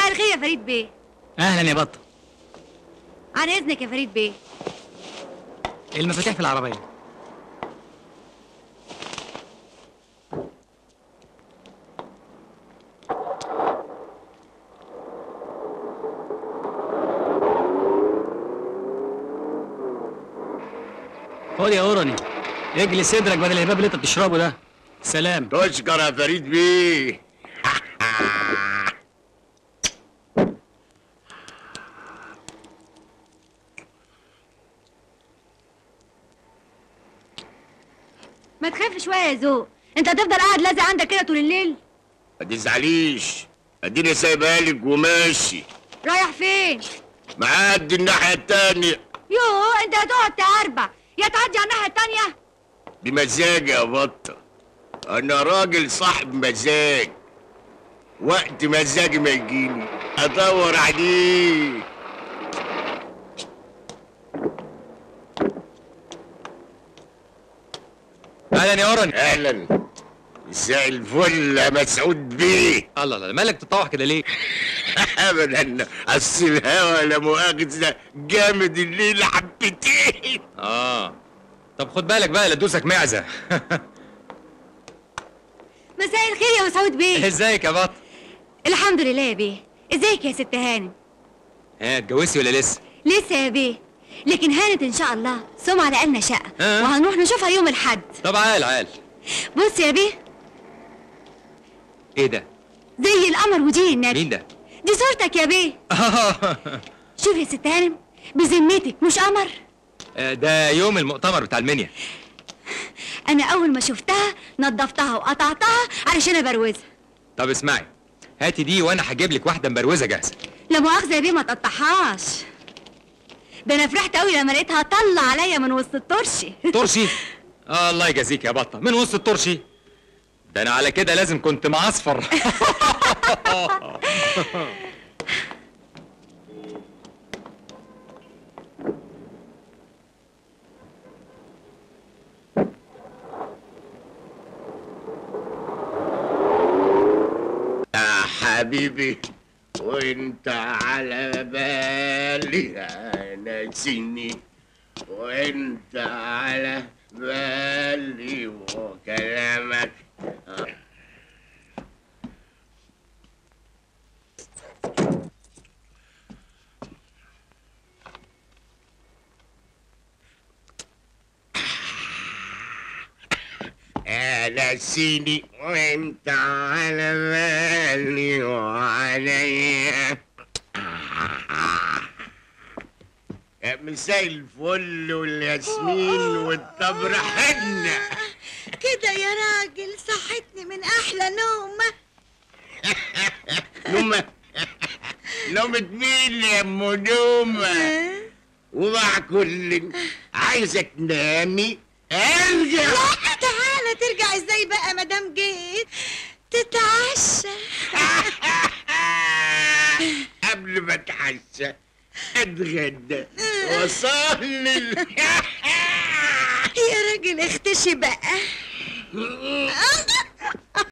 مساء الخير يا فريد بيه اهلا يا بطه عن اذنك يا فريد بيه المفاتيح في العربيه خد يا اوراني اجلس صدرك بدل الهباب اللي انت بتشربه ده سلام تشكر يا فريد بيه ما تخاف شويه يا ذوق انت هتفضل قاعد لازق عندك كده طول الليل ما تزعليش اديني سايبها لك وماشي رايح فين معدي الناحيه التانيه يوه انت هتقعد تهربع يا تعدي على الناحيه التانيه بمزاج يا بطه انا راجل صاحب مزاج وقت مزاجي ما يجيني ادور عليه اهلا يا اوراني اهلا مساء الفل يا مسعود بيه الله الله مالك تطوح كده ليه ابدا اصل الهوا لا مؤاخذه جامد الليل حبتين اه طب خد بالك بقى لا تدوسك معزه مساء الخير يا مسعود بيه ازيك يا بط الحمد لله يا بيه ازيك يا ست هانم ها اتجوزتي ولا لسه لسه يا بيه لكن هانت ان شاء الله سمعة لقالنا شقه آه. وهنروح نشوفها يوم الحد طب عال عال بص يا بيه ايه ده زي القمر ودين النبي مين ده دي صورتك يا بيه شوف يا ست هانم بذمتك مش قمر آه، ده يوم المؤتمر بتاع المنيا انا اول ما شفتها نضفتها وقطعتها علشان ابروزها طب اسمعي هاتي دي وانا هجيب لك واحده مبروزه جاهزه لا مؤاخذه يا بيه ما تقطعهاش ده انا فرحت قوي لما لقيتها طلع عليا من وسط الطرشي ترشي آه الله يجازيك يا بطه من وسط الترشي ده انا على كده لازم كنت معصفر يا حبيبي وانت على بالي انا سني وانت على بالي وكلامك انا سيني وانت على بالي وعليا يا مساء الفل والياسمين والتمر حنة كده يا راجل صحتني من احلى نومه نومة نومة مين يا ام نومة ومع كل عايزة تنامي ارجع لا تعالى ترجع ازاي بقى مدام جيت تتعشى قبل ما اتعشى اتغدى واصلي يا راجل اختشي بقى